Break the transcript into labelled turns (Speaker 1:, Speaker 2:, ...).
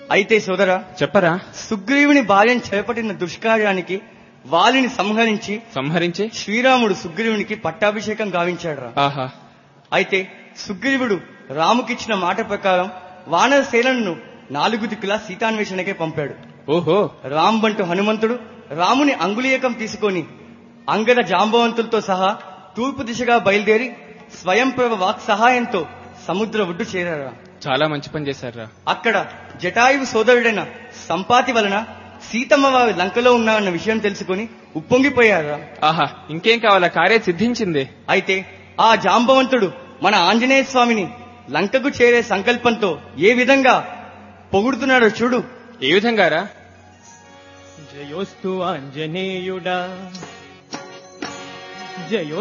Speaker 1: అయితే సోదరా
Speaker 2: చెప్పరా
Speaker 1: సుగ్రీవుని భార్యను చేపట్టిన దుష్కార్యానికి వాలిని సంహరించి
Speaker 2: సంహరించి
Speaker 1: శ్రీరాముడు సుగ్రీవునికి పట్టాభిషేకం గావించాడురా
Speaker 2: ఆహా
Speaker 1: అయితే సుగ్రీవుడు రాముకిచ్చిన మాట ప్రకారం వానర సేనను నాలుగు దిక్కులా సీతాన్వేషణకే పంపాడు
Speaker 2: ఓహో
Speaker 1: రామ్ బంటు హనుమంతుడు రాముని అంగుళీయకం తీసుకొని అంగద జాంబవంతులతో సహా తూర్పు దిశగా బయలుదేరి స్వయంప్రభ వాక్ సహాయంతో సముద్ర ఒడ్డు చేరారా
Speaker 2: చాలా మంచి పని చేశారా
Speaker 1: అక్కడ జటాయువు సోదరుడైన సంపాతి వలన సీతమ్మ వారి లంకలో ఉన్నారన్న విషయం తెలుసుకొని ఉప్పొంగిపోయారా
Speaker 2: ఆహా ఇంకేం కావాలా కార్య సిద్ధించింది
Speaker 1: అయితే ఆ జాంబవంతుడు మన ఆంజనేయ స్వామిని లంకకు చేరే సంకల్పంతో ఏ విధంగా పొగుడుతున్నాడో చూడు
Speaker 2: ఏ విధంగా రా
Speaker 3: జయోస్తు ఆంజనేయుడా జయో